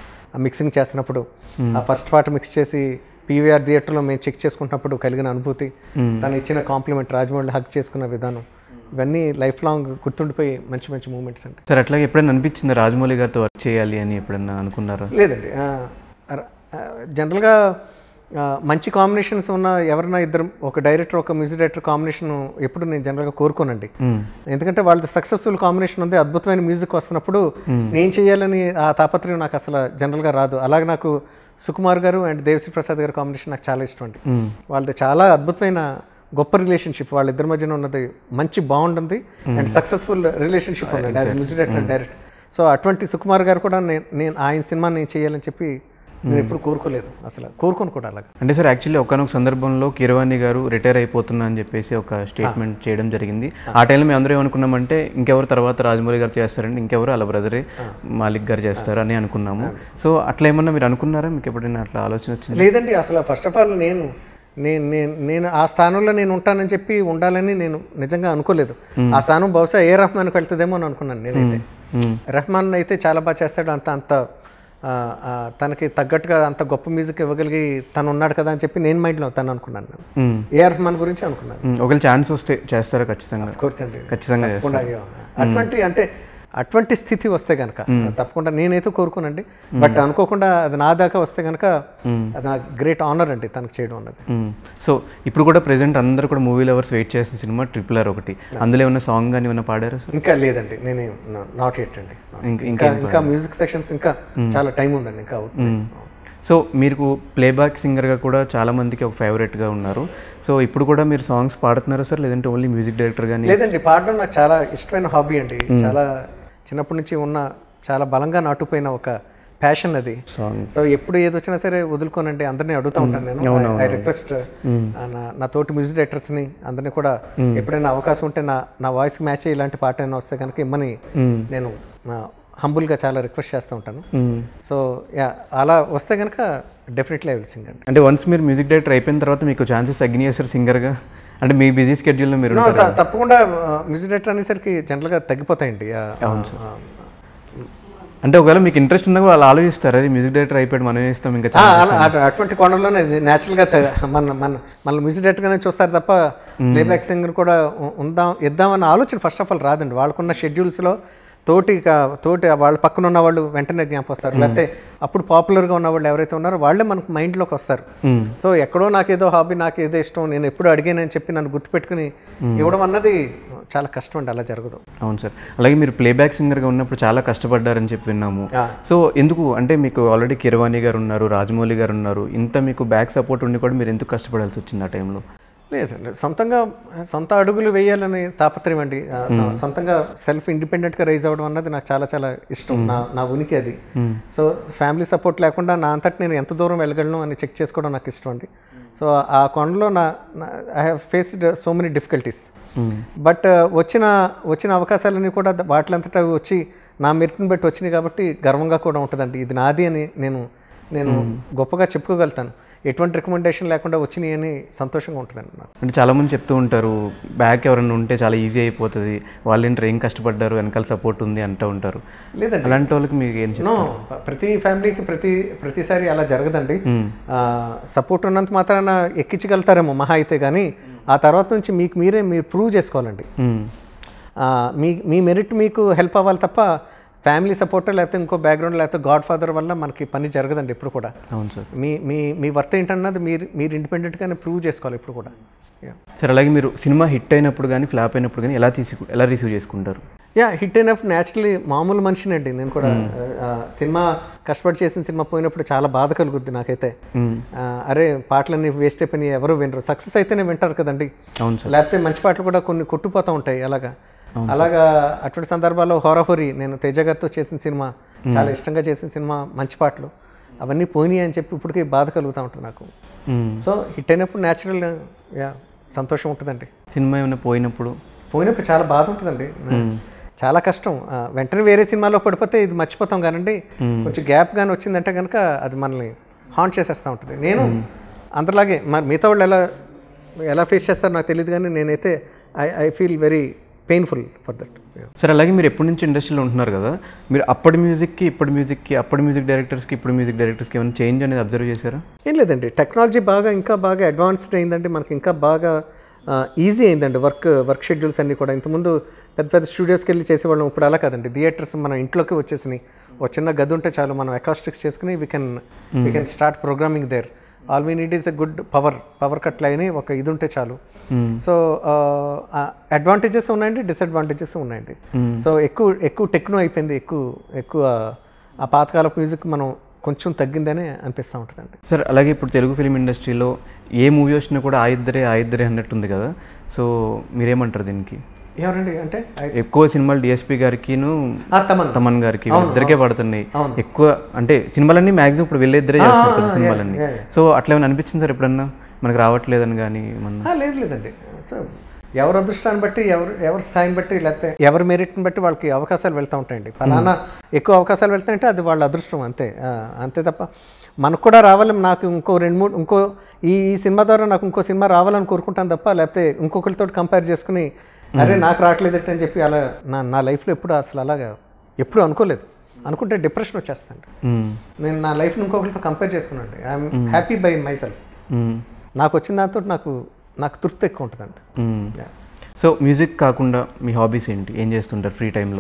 [SPEAKER 2] ఆ మిక్సింగ్ చేస్తున్నప్పుడు ఆ ఫస్ట్ పార్ట్ మిక్స్ చేసి పీవీఆర్ థియేటర్లో మేము చెక్ చేసుకుంటున్నప్పుడు కలిగిన అనుభూతి తను ఇచ్చిన కాంప్లిమెంట్ రాజమౌళి హక్ చేసుకున్న విధానం ఇవన్నీ లైఫ్ లాంగ్ గుర్తుండిపోయి మంచి మంచి మూమెంట్స్ అండి
[SPEAKER 1] సార్ అట్లాగే ఎప్పుడైనా అనిపించింది రాజమౌళి గారితో వర్క్ చేయాలి అని ఎప్పుడన్నా అనుకున్నారా
[SPEAKER 2] లేదండి ఆ, ర- ఆ, జనరల్గా ఆ, మంచి కాంబినేషన్స్ ఉన్న ఎవరైనా ఇద్దరు ఒక డైరెక్టర్ ఒక మ్యూజిక్ డైరెక్టర్ కాంబినేషన్ ఎప్పుడు నేను జనరల్గా కోరుకోనండి
[SPEAKER 1] మ్మ్.
[SPEAKER 2] ఎందుకంటే వాళ్ళది సక్సెస్ఫుల్ కాంబినేషన్ ఉంది అద్భుతమైన మ్యూజిక్ వస్తున్నప్పుడు నేను చేయాలని ఆ తాపత్రయం నాకు అసలు జనరల్గా రాదు అలాగే నాకు సుకుమార్ గారు అండ్ దేవశ్రీ ప్రసాద్ గారి కాంబినేషన్ నాకు చాలా ఇష్టం అండి
[SPEAKER 1] మ్మ్.
[SPEAKER 2] వాళ్ళది చాలా అద్భుతమైన గొప్ప రిలేషన్షిప్ వాళ్ళిద్దరి మధ్యన ఉన్నది మంచి బాండ్ ఉంది అండ్ సక్సెస్ఫుల్ రిలేషన్షిప్ ఉంది as music director and director so అటువంటి సుకుమార్ గారు కూడా నేను నేను ఆయన సినిమా నేను చేయాలని చెప్పి నేను ఎప్పుడు కోరుకోలేదు అసలు కోరుకోను కూడా అలాగా
[SPEAKER 1] అంటే సార్ యాక్చువల్లీ ఒకనొక సందర్భంలో కిరవాణి గారు రిటైర్ అయిపోతున్నా అని చెప్పేసి ఒక స్టేట్మెంట్ చేయడం జరిగింది ఆ టైంలో మేము అందరూ ఏమనుకున్నామంటే ఇంకెవరు తర్వాత రాజమౌళి గారు చేస్తారండి ఇంకెవరు అలా బ్రదరే మాలిక్ గారు చేస్తారు అని అనుకున్నాము సో అట్లా ఏమన్నా మీరు అనుకున్నారా మీకు ఎప్పుడైనా అట్లా ఆలోచన వచ్చింది
[SPEAKER 2] లేదండి అసలు ఫస్ట్ ఆఫ్ ఆల్ నేను నేను నేను నేను ఆ స్థానంలో నేను ఉంటానని చెప్పి ఉండాలని నేను నిజంగా అనుకోలేదు ఆ స్థానం బహుశా ఏ రహమాన్కి వెళ్తుందేమో అని అనుకున్నాను నేనైతే రెహమాన్ అయితే చాలా బాగా చేస్తాడు అంత అంత ఆ, ఆ, తనకి తగ్గట్టుగా అంత గొప్ప మ్యూజిక్ ఇవ్వగలిగి తను ఉన్నాడు కదా అని చెప్పి నేను మైండ్లో తను అనుకున్నాను నేను
[SPEAKER 1] మ్మ్.
[SPEAKER 2] ఏఆర్ రెహమాన్ గురించి అనుకున్నాను
[SPEAKER 1] మ్మ్. ఒకవేళ ఛాన్స్ వస్తే చేస్తారా ఖచ్చితంగా
[SPEAKER 2] కోర్స్ అండి
[SPEAKER 1] ఖచ్చితంగా చేస్తారు
[SPEAKER 2] తప్పకుండా అయ్యో. అటువంటి అంటే అటువంటి స్థితి వస్తే కనుక తప్పకుండా నేనైతే కోరుకోనండి బట్ అనుకోకుండా అది నా దాకా వస్తే కనుక అది నాకు గ్రేట్ ఆనర్ అండి తనకు చేయడం అన్నది
[SPEAKER 1] మ్మ్. సో ఇప్పుడు కూడా ప్రెసెంట్ అందరూ కూడా మూవీ లవర్స్ వెయిట్ చేసిన సినిమా ట్రిపుల్ ఆర్ ఒకటి అందులో ఏమన్నా సాంగ్ కానీ ఏమన్నా పాడారా సార్
[SPEAKER 2] ఇంకా లేదండి నేనే నాట్ ఎట్ అండి
[SPEAKER 1] ఇంక-
[SPEAKER 2] ఇంకా ఇంకా మ్యూజిక్ సెషన్స్ ఇంకా చాలా టైం ఉందండి ఇంకా అవుతుంది.
[SPEAKER 1] సో మీకు ప్లేబ్యాక్ సింగర్గా కూడా చాలా మందికి ఒక ఫేవరెట్గా ఉన్నారు సో ఇప్పుడు కూడా మీరు సాంగ్స్ పాడుతున్నారా సార్ లేదంటే ఓన్లీ మ్యూజిక్ డైరెక్టర్ కానీ
[SPEAKER 2] లేదండి పాడడం నాకు చాలా ఇష్టమైన హాబీ అండి చాలా చిన్నప్పటి నుంచి ఉన్న చాలా బలంగా నాటుపోయిన ఒక ప్యాషన్ అది
[SPEAKER 1] సాంగ్
[SPEAKER 2] సో ఎప్పుడు ఏది వచ్చినా సరే వదులుకోనండి అందరినీ అడుగుతూ ఉంటాను నేను ఐ రిక్వెస్ట్ నా నా తోటి మ్యూజిక్ డైరెక్టర్స్ని అందరినీ కూడా ఎప్పుడైనా అవకాశం ఉంటే నా నా వాయిస్కి మ్యాచ్ అయ్యి ఇలాంటి పాట అయినా వస్తే కనుక ఇమ్మని నేను హంబుల్గా చాలా రిక్వెస్ట్ చేస్తూ ఉంటాను సో యా అలా వస్తే కనుక డెఫినెట్లీ ఐ విల్ సింగ్ అండి
[SPEAKER 1] అంటే వన్స్ మీరు మ్యూజిక్ డైరెక్టర్ అయిపోయిన తర్వాత మీకు ఛాన్సెస్ తగ్గినాయి సార్ సింగర్గా అంటే మీ బిజీ స్కెడ్యూల్లో మీరు
[SPEAKER 2] No,
[SPEAKER 1] ఉంటారు
[SPEAKER 2] త- తప్పకుండా మ్యూజిక్ డైరెక్టర్ అనేసరికి జనరల్గా తగ్గిపోతాయండి ఆ, ఆ,
[SPEAKER 1] అంటే ఒకవేళ మీకు ఇంట్రెస్ట్ ఉన్నా కూడా వాళ్ళు ఆలోచిస్తారు అది మ్యూజిక్ డైరెక్టర్ అయిపోయాడు మనం వేస్తాం ఇంకా
[SPEAKER 2] ఆ, అలా- అటు- అటువంటి కోణంలోనే న్యాచురల్గా మన మన మన మ్యూజిక్ డైరెక్టర్గానే చూస్తారు తప్ప ప్లేబ్యాక్ సింగర్ కూడా ఉ- ఉందాం ఇద్దామన్న ఆలోచన ఫస్ట్ ఆఫ్ ఆల్ రాదండి వాళ్ళకున్న షెడ్యూల్స్లో తోటి క- తోటి వాళ్ళ పక్కన ఉన్న వాళ్ళు వెంటనే జ్ఞాపకం వస్తారు లేకపోతే అప్పుడు పాపులర్గా ఉన్న వాళ్ళు ఎవరైతే ఉన్నారో వాళ్ళే మనకు మైండ్లోకి వస్తారు సో ఎక్కడో నాకేదో హాబీ నాకు ఏదో ఇష్టం నేను ఎప్పుడు అడిగానని చెప్పి నన్ను గుర్తుపెట్టుకుని ఇవ్వడం అన్నది చాలా కష్టం అండి అలా జరగదు
[SPEAKER 1] అవును సార్ అలాగే మీరు ప్లేబ్యాక్ సింగర్గా ఉన్నప్పుడు చాలా కష్టపడ్డారని చెప్పి విన్నాము సో ఎందుకు అంటే మీకు ఆల్రెడీ కిరవాణి గారు ఉన్నారు రాజమౌళి గారు ఉన్నారు ఇంత మీకు బ్యాక్ సపోర్ట్ ఉండి కూడా మీరు ఎందుకు కష్టపడాల్సి వచ్చింది ఆ టైంలో
[SPEAKER 2] లేదండి సొంతంగా సొంత అడుగులు వేయాలని తాపత్రయం అండి ఆ, సొ- సొంతంగా సెల్ఫ్ ఇండిపెండెంట్గా రైజ్ అవ్వడం అన్నది నాకు చాలా చాలా ఇష్టం నా నా ఉనికి అది సో ఫ్యామిలీ సపోర్ట్ లేకుండా నా అంతటి నేను ఎంత దూరం వెళ్ళగలను అని చెక్ చేసుకోవడం నాకు ఇష్టం అండి సో ఆ కొండలో నా I have faced so many difficulties but వచ్చిన వచ్చిన అవకాశాలన్నీ కూడా ద- వాటిలంతటా అవి వచ్చి నా మెరిట్ని బట్టి వచ్చినాయి కాబట్టి గర్వంగా కూడా ఉంటుందండి ఇది నాది అని నేను నేను గొప్పగా చెప్పుకోగలుగుతాను ఎటువంటి రికమెండేషన్ లేకుండా వచ్చినాయి అని సంతోషంగా ఉంటుందండి నాకు
[SPEAKER 1] అంటే చాలామంది చెప్తూ ఉంటారు బ్యాక్ ఎవరైనా ఉంటే చాలా ఈజీ అయిపోతుంది వాళ్ళు ఏంటో ఏం కష్టపడ్డారు వెనకాల సపోర్ట్ ఉంది అంటూ ఉంటారు
[SPEAKER 2] లేదండి
[SPEAKER 1] అలాంటి వాళ్ళకి మీకు ఏం చెప్తారు
[SPEAKER 2] నో ప్రతి ఫ్యామిలీకి ప్రతి ప్రతిసారి అలా జరగదండి సపోర్ట్ ఉన్నంత మాత్రాన ఎక్కించగలుగుతారేమో మహా అయితే కానీ ఆ తర్వాత నుంచి మీకు మీరే మీరు ప్రూవ్ చేసుకోవాలండి
[SPEAKER 1] మ్మ్.
[SPEAKER 2] ఆ, మీ మీ మెరిట్ మీకు హెల్ప్ అవ్వాలి తప్ప ఫ్యామిలీ సపోర్ట్ లేకపోతే ఇంకో బ్యాక్గ్రౌండ్ లేకపోతే గాడ్ ఫాదర్ వల్ల మనకి పని జరగదండి ఎప్పుడు కూడా
[SPEAKER 1] అవును సార్
[SPEAKER 2] మీ మీ మీ వర్త్ ఏంటన్నది మీరు మీరు ఇండిపెండెంట్గానే ప్రూవ్ చేసుకోవాలి ఇప్పుడు కూడా యా
[SPEAKER 1] సార్ అలాగే మీరు సినిమా హిట్ అయినప్పుడు కానీ ఫ్లాప్ అయినప్పుడు కానీ ఎలా తీసి ఎలా రిసీవ్ చేసుకుంటారు
[SPEAKER 2] యా హిట్ అయినప్పుడు న్యాచురలీ మామూలు మనిషినండి నేను కూడా ఆ, సినిమా కష్టపడి చేసిన సినిమా పోయినప్పుడు చాలా బాధ కలుగుద్ది నాకైతే
[SPEAKER 1] మ్మ్.
[SPEAKER 2] ఆ, అరే పాటలన్నీ వేస్ట్ అయిపోయినాయి ఎవరు వినరు సక్సెస్ అయితేనే వింటారు కదండి
[SPEAKER 1] అవును సార్
[SPEAKER 2] లేకపోతే మంచి పాటలు కూడా కొన్ని కొట్టుపోతూ ఉంటాయి అలాగా అలాగా అటువంటి సందర్భాల్లో హోరాహోరీ నేను తేజ గారితో చేసిన సినిమా చాలా ఇష్టంగా చేసిన సినిమా మంచి పాటలు అవన్నీ పోయినాయి అని చెప్పి ఇప్పటికీ బాధ కలుగుతూ ఉంటుంది నాకు
[SPEAKER 1] మ్మ్.
[SPEAKER 2] సో హిట్ అయినప్పుడు న్యాచురల్ యా సంతోషం ఉంటుందండి
[SPEAKER 1] సినిమా ఏమైనా పోయినప్పుడు
[SPEAKER 2] పోయినప్పుడు చాలా బాధ ఉంటుందండి చాలా కష్టం ఆ, వెంటనే వేరే సినిమాలో పడిపోతే ఇది మర్చిపోతాం కానండి కొంచెం గ్యాప్ కానీ వచ్చిందంటే కనుక అది మనల్ని హాంట్ చేసేస్తూ ఉంటుంది నేను అందరిలాగే మరి మిగతా వాళ్ళు ఎలా ఎలా ఫేస్ చేస్తారో నాకు తెలియదు కానీ నేనైతే I I feel very painful for that
[SPEAKER 1] sir అలాగే మీరు ఎప్పటి నుంచి ఇండస్ట్రీలో ఉంటున్నారు కదా మీరు అప్పటి మ్యూజిక్కి ఇప్పటి మ్యూజిక్కి అప్పటి మ్యూజిక్ డైరెక్టర్స్కి ఇప్పుడు మ్యూజిక్ డైరెక్టర్స్కి ఏమైనా చేంజ్ అనేది అబ్జర్వ్ చేశారా
[SPEAKER 2] ఏం లేదండి టెక్నాలజీ బాగా ఇంకా బాగా అడ్వాన్స్డ్ అయిందండి మనకి ఇంకా బాగా ఈజీ అయిందండి వర్క్ వర్క్ షెడ్యూల్స్ అన్నీ కూడా ఇంతకుముందు పెద్ద పెద్ద స్టూడియోస్కి వెళ్ళి చేసేవాళ్ళం ఇప్పుడు అలా కాదండి థియేటర్స్ మన ఇంట్లోకి వచ్చేసినాయి ఒక చిన్న గది ఉంటే చాలు మనం అకాస్టిక్స్ చేసుకుని we can we can start programming there all we need is a good power power cut line ఒక ఇది ఉంటే చాలు సో అడ్వాంటేజెస్ ఉన్నాయండి డిసడ్వాంటేజెస్ ఉన్నాయండి సో ఎక్కువ ఎక్కువ టెక్నో అయిపోయింది ఎక్కువ ఎక్కువ ఆ పాతకాలపు మ్యూజిక్ మనం కొంచెం తగ్గిందనే అనిపిస్తూ ఉంటుందండి
[SPEAKER 1] సార్ అలాగే ఇప్పుడు తెలుగు ఫిలిం ఇండస్ట్రీలో ఏ మూవీ వచ్చినా కూడా ఆ ఇద్దరే ఆ ఇద్దరే అన్నట్టుంది కదా సో మీరేమంటారు దీనికి
[SPEAKER 2] ఎవరండి అంటే ఐ-
[SPEAKER 1] ఎక్కువ సినిమాలు డిఎస్పి గారికిను
[SPEAKER 2] ఆ, తమన్
[SPEAKER 1] తమన్ గారికి ఇద్దరికే పడుతున్నాయి
[SPEAKER 2] అవును.
[SPEAKER 1] ఎక్కువ అంటే సినిమాలన్నీ మాక్సిమం ఇప్పుడు వీళ్ళిద్దరే చేస్తున్నారు పెద్ద సినిమాలన్నీ
[SPEAKER 2] yeah,
[SPEAKER 1] సో అట్లా ఏమైనా అనిపించింది సార్ ఎప్పుడన్నా మనకు రావట్లేదని కానీ ఏమన్నా
[SPEAKER 2] ఆ, లేదు లేదండి సో ఎవరి అదృష్టాన్ని బట్టి ఎవరు ఎవరి స్థాయిని బట్టి లేకపోతే ఎవరి మెరిట్ని బట్టి వాళ్ళకి అవకాశాలు వెళ్తూ ఉంటాయండి ఫలానా ఎక్కువ అవకాశాలు వెళ్తాయంటే అది వాళ్ళ అదృష్టం అంతే ఆ, అంతే తప్ప మనకు కూడా రావాలని నాకు ఇంకో రెండు మూడు ఇంకో ఈ ఈ సినిమా ద్వారా నాకు ఇంకో సినిమా రావాలని కోరుకుంటాను తప్ప లేకపోతే ఇంకొకరితో కంపేర్ చేసుకుని అరే నాకు రావట్లేదు అని చెప్పి అలా నా నా లైఫ్లో ఎప్పుడు అసలు అలాగా ఎప్పుడు అనుకోలేదు అనుకుంటే డిప్రెషన్ వచ్చేస్తాను
[SPEAKER 1] మ్మ్.
[SPEAKER 2] నేను నా లైఫ్ని ఇంకొకరితో కంపేర్ చేసుకున్నాను I'm happy by myself
[SPEAKER 1] hmm.
[SPEAKER 2] నాకు వచ్చిన దాంతో నాకు నాకు తృప్తి ఎక్కువ ఉంటుందండి
[SPEAKER 1] మ్మ్. సో మ్యూజిక్ కాకుండా మీ హాబీస్ ఏంటి ఏం చేస్తుంటారు ఫ్రీ టైంలో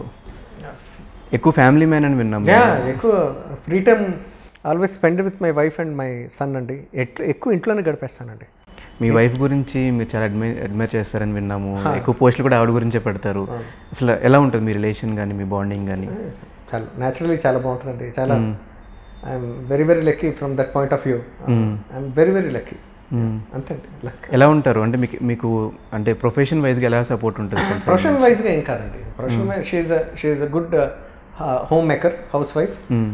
[SPEAKER 1] ఎక్కువ ఫ్యామిలీ మ్యాన్ అని విన్నాం
[SPEAKER 2] యా ఎక్కువ free time always spend with my wife and my son అండి ఎట్లా ఎక్కువ ఇంట్లోనే గడిపేస్తానండి
[SPEAKER 1] మీ వైఫ్ గురించి మీరు చాలా అడ్మైర్ అడ్మైర్ చేస్తారని విన్నాము ఎక్కువ పోస్టులు కూడా ఆవిడ గురించే పెడతారు అసలు ఎలా ఉంటుంది మీ రిలేషన్ కానీ మీ బాండింగ్ కానీ
[SPEAKER 2] చాలా న్యాచురలీ చాలా బాగుంటుందండి చాలా I'm very very lucky from that point of view I'm very very lucky అంతే అండి లక్
[SPEAKER 1] ఎలా ఉంటారు అంటే మీకు మీకు అంటే ప్రొఫెషన్ వైజ్గా ఎలా సపోర్ట్ ఉంటుంది కొంచెం?
[SPEAKER 2] ప్రొఫెషనల్ వైజ్గా ఏం కాదండి professional wise she she a good homemaker housewife
[SPEAKER 1] hmm.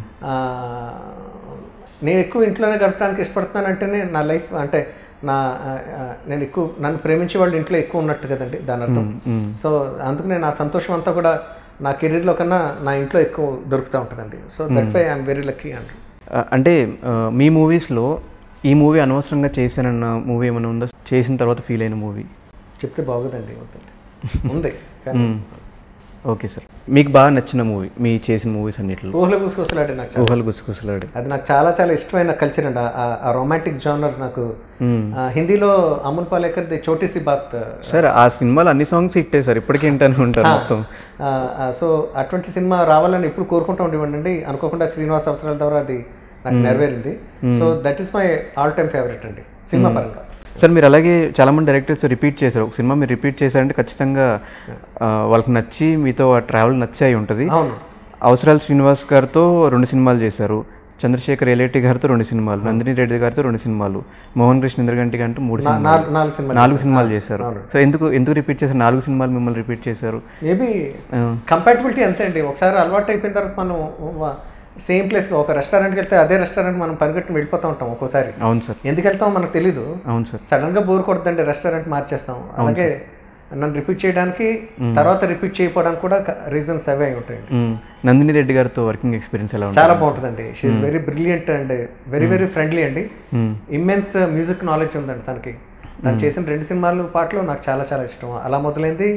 [SPEAKER 2] నేను ఎక్కువ ఇంట్లోనే గడపడానికి ఇష్టపడుతున్నానంటేనే నా లైఫ్ అంటే నా ఆ, ఆ, నేను ఎక్కువ నన్ను ప్రేమించే వాళ్ళు ఇంట్లో ఎక్కువ ఉన్నట్టు కదండి దాని అర్థం
[SPEAKER 1] మ్మ్.
[SPEAKER 2] సో అందుకనే నా సంతోషం అంతా కూడా నా కెరీర్లో కన్నా నా ఇంట్లో ఎక్కువ దొరుకుతూ ఉంటుందండి so that why I'm very lucky and
[SPEAKER 1] ఆ, అంటే ఆ, మీ మూవీస్లో ఈ మూవీ అనవసరంగా చేశానన్న మూవీ ఏమైనా ఉందా చేసిన తర్వాత ఫీల్ అయిన మూవీ
[SPEAKER 2] చెప్తే బాగోదండి వద్దండి. ఉంది కానీ
[SPEAKER 1] ఓకే సార్ మీకు బాగా నచ్చిన మూవీ మీ చేసిన మూవీస్ అన్నిటిలో
[SPEAKER 2] ఊహల గుసగుసలాడే నాకు చాలా-
[SPEAKER 1] ఊహలు గుసగుసలాడి
[SPEAKER 2] అది నాకు చాలా చాలా ఇష్టమైన కల్చర్ అండి ఆ- ఆ రొమాంటిక్ జానర్ నాకు
[SPEAKER 1] మ్మ్.
[SPEAKER 2] ఆ, హిందీలో అమూల్ పాలేకర్ ది చోటీ సి బాత్
[SPEAKER 1] సార్ ఆ సినిమాలో అన్ని సాంగ్స్ హిట్టే సార్ ఇప్పటికీ వింటానే ఉంటారు మొత్తం
[SPEAKER 2] ఆ, ఆ, సో అటువంటి సినిమా రావాలని ఎప్పుడు కోరుకుంటూ ఉండేవాడిని అనుకోకుండా శ్రీనివాస్ అవసరాల ద్వారా అది నాకు నెరవేరింది so that is my all time favourite అండి సినిమా పరంగా
[SPEAKER 1] సార్ మీరు అలాగే చాలా మంది డైరెక్టర్స్ రిపీట్ చేశారు ఒక సినిమా మీరు రిపీట్ చేశారంటే ఖచ్చితంగా ఆ, వాళ్ళకి నచ్చి మీతో ఆ ట్రావెల్ నచ్చాయి ఉంటుంది
[SPEAKER 2] అవును
[SPEAKER 1] అవసరాలు శ్రీనివాస్ గారితో రెండు సినిమాలు చేశారు చంద్రశేఖర్ ఎలేటి గారితో రెండు సినిమాలు నందిని రెడ్డి గారితో రెండు సినిమాలు మోహన్ కృష్ణ ఇంద్రగంటి గారితో మూడు సినిమాలు
[SPEAKER 2] నాలుగు నాలుగు సినిమా
[SPEAKER 1] నాలుగు సినిమాలు చేశారు సో ఎందుకు ఎందుకు రిపీట్ చేశారు నాలుగు సినిమాలు మిమ్మల్ని రిపీట్ చేశారు
[SPEAKER 2] మేబీ కంపాటబిలిటీ అంతే అండి ఒకసారి అలవాటు అయిపోయిన తర్వాత మనం సేమ్ ప్లేస్ ఒక రెస్టారెంట్కి వెళ్తే అదే రెస్టారెంట్ మనం పరిగెట్టి వెళ్ళిపోతూ ఉంటాం ఒక్కోసారి
[SPEAKER 1] అవును సార్
[SPEAKER 2] ఎందుకు వెళ్తామో మనకు తెలీదు
[SPEAKER 1] అవును సార్
[SPEAKER 2] సడన్ గా బోర్ కొడుతుందండి రెస్టారెంట్ మార్చేస్తాం అలాగే నన్ను రిపీట్ చేయడానికి తర్వాత రిపీట్ చేయకపోవడానికి కూడా రీజన్స్ అవే అయి ఉంటాయండి
[SPEAKER 1] మ్మ్. నందిని రెడ్డి గారితో వర్కింగ్ ఎక్స్పీరియన్స్ ఎలా ఉంటుంది
[SPEAKER 2] చాలా బాగుంటుందండి she very brilliant and very very friendly అండి
[SPEAKER 1] మ్మ్.
[SPEAKER 2] ఇమ్మెన్స్ మ్యూజిక్ నాలెడ్జ్ ఉందండి తనకి తను చేసిన రెండు సినిమాలు పాటలు నాకు చాలా చాలా ఇష్టం అలా మొదలైంది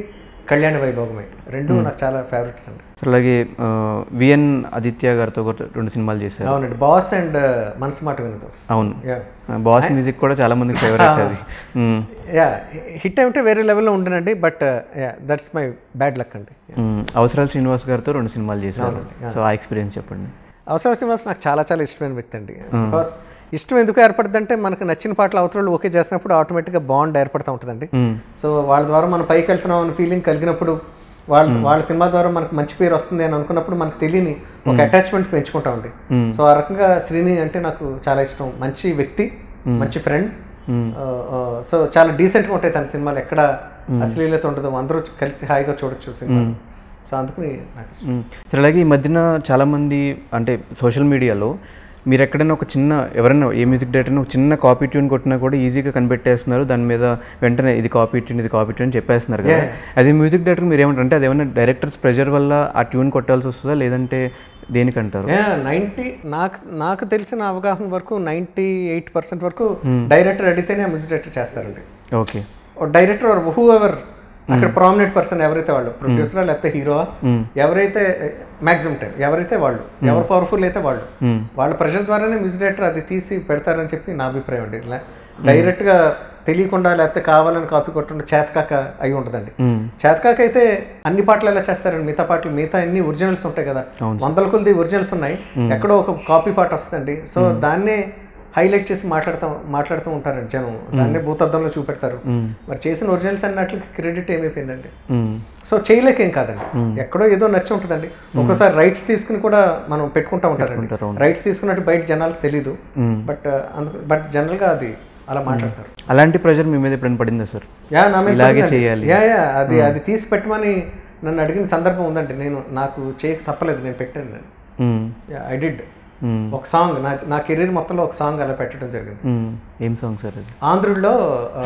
[SPEAKER 2] కళ్యాణ వైభోగమే రెండు నాకు చాలా ఫేవరెట్స్ అండి
[SPEAKER 1] అలాగే ఆ, విఎన్ ఆదిత్య గారితో కూడా రెండు సినిమాలు చేశారు
[SPEAKER 2] అవునండి బాస్ అండ్ మనసు మాట వినదు
[SPEAKER 1] అవును
[SPEAKER 2] యా
[SPEAKER 1] బాస్ మ్యూజిక్ కూడా చాలా మందికి ఫేవరెట్ అది మ్మ్.
[SPEAKER 2] యా హిట్ అంటే వేరే లెవెల్లో ఉండనండి but yeah that's my bad luck అండి
[SPEAKER 1] మ్మ్. అవసరాలు శ్రీనివాస్ గారితో రెండు సినిమాలు చేశారు సో ఆ ఎక్స్పీరియన్స్ చెప్పండి
[SPEAKER 2] అవసరం శ్రీనివాస్ నాకు చాలా చాలా ఇష్టమైన వ్యక్తి అండి బికాస్ ఇష్టం ఎందుకు ఏర్పడుతుందంటే మనకు నచ్చిన పాటలు అవతల ఓకే చేసినప్పుడు ఆటోమేటిక్గా బాండ్ ఏర్పడుతూ ఉంటుందండి
[SPEAKER 1] మ్మ్.
[SPEAKER 2] సో వాళ్ళ ద్వారా మనం పైకి వెళ్తున్నాం అనే ఫీలింగ్ కలిగినప్పుడు వాళ్ళ వాళ్ళ సినిమా ద్వారా మనకు మంచి పేరు వస్తుంది అని అనుకున్నప్పుడు మనకు తెలియని ఒక అటాచ్మెంట్ పెంచుకుంటామండి సో ఆ రకంగా శ్రీని అంటే నాకు చాలా ఇష్టం మంచి వ్యక్తి మంచి ఫ్రెండ్
[SPEAKER 1] మ్మ్.
[SPEAKER 2] సో చాలా డీసెంట్గా ఉంటాయి తన సినిమాలు ఎక్కడ అశ్లీలత ఉండదు అందరూ కలిసి హాయిగా చూడొచ్చు సినిమా సో అందుకని నాకు ఇష్టం.
[SPEAKER 1] మ్మ్. సరే అలాగే ఈ మధ్యన చాలామంది అంటే సోషల్ మీడియాలో మీరు ఎక్కడైనా ఒక చిన్న ఎవరైనా ఏ మ్యూజిక్ డైరెక్టర్ని ఒక చిన్న కాపీ ట్యూన్ కొట్టినా కూడా ఈజీగా కనిపెట్టేస్తున్నారు దాని మీద వెంటనే ఇది కాపీ ట్యూన్ ఇది కాపీ ట్యూన్ చెప్పేస్తున్నారు కదా అది మ్యూజిక్ డైరెక్టర్ మీరు ఏమంటారు అంటే అదేమన్నా డైరెక్టర్స్ ప్రెషర్ వల్ల ఆ ట్యూన్ కొట్టాల్సి వస్తుందా లేదంటే దేనికంటారు
[SPEAKER 2] నైంటీ నాకు నాకు తెలిసిన అవగాహన వరకు నైంటీ ఎయిట్ పర్సెంట్ వరకు డైరెక్టర్ అడిగితేనే మ్యూజిక్ డైరెక్టర్ చేస్తారండి
[SPEAKER 1] ఓకే
[SPEAKER 2] డైరెక్టర్ హూ ఎవర్ అక్కడ ప్రామినెంట్ పర్సన్ ఎవరైతే వాళ్ళు ప్రొడ్యూసరా లేకపోతే హీరో ఎవరైతే మాక్సిమం టైం ఎవరైతే వాళ్ళు ఎవరు పవర్ఫుల్ అయితే వాళ్ళు
[SPEAKER 1] మ్మ్.
[SPEAKER 2] వాళ్ళ ప్రెషర్ ద్వారానే మ్యూజిక్ డైరెక్టర్ అది తీసి పెడతారని చెప్పి నా అభిప్రాయం అండి ఇలా డైరెక్ట్గా తెలియకుండా లేకపోతే కావాలని కాపీ కొట్టడం చేతకాక అయి ఉంటుందండి
[SPEAKER 1] మ్మ్.
[SPEAKER 2] చేతకాక అయితే అన్ని పాటలు ఎలా చేస్తారండి మిగతా పాటలు మిగతా అన్ని ఒరిజినల్స్ ఉంటాయి కదా వందల కొద్ది ఒరిజినల్స్ ఉన్నాయి ఎక్కడో ఒక కాపీ పాట వస్తుందండి సో దాన్నే హైలైట్ చేసి మాట్లాడుతూ మాట్లాడుతూ ఉంటారండి జనం దాన్నే భూతద్దంలో చూపెడతారు
[SPEAKER 1] మ్మ్.
[SPEAKER 2] మరి చేసిన ఒరిజినల్స్ అన్నట్లు క్రెడిట్ ఏమైపోయిందండి
[SPEAKER 1] మ్మ్.
[SPEAKER 2] సో చేయలేకేం కాదండి ఎక్కడో ఏదో నచ్చి ఉంటుందండి ఒక్కోసారి రైట్స్ తీసుకుని కూడా మనం పెట్టుకుంటా ఉంటారండి రైట్స్ తీసుకున్నట్టు బయట జనాలకు తెలీదు
[SPEAKER 1] మ్మ్.
[SPEAKER 2] బట్ అందుకు బట్ జనరల్గా అది అలా మాట్లాడతారు
[SPEAKER 1] అలాంటి ప్రెషర్ మీ మీద ఎప్పుడైనా పడిందా సార్
[SPEAKER 2] యా నా మీద
[SPEAKER 1] ఇలాగే
[SPEAKER 2] పడిందండి.
[SPEAKER 1] చేయాలి.
[SPEAKER 2] యా యా అది అది తీసి పెట్టమని నన్ను అడిగిన సందర్భం ఉందండి నేను నాకు చేయక తప్పలేదు నేను పెట్టాను నేను
[SPEAKER 1] మ్మ్.
[SPEAKER 2] ఐ డిడ్
[SPEAKER 1] మ్మ్.
[SPEAKER 2] ఒక సాంగ్ నా నా కెరీర్ మొత్తంలో ఒక సాంగ్ అలా పెట్టడం జరిగింది
[SPEAKER 1] మ్మ్. ఏం సాంగ్ సార్ అది
[SPEAKER 2] ఆంధ్రుల్లో ఆ,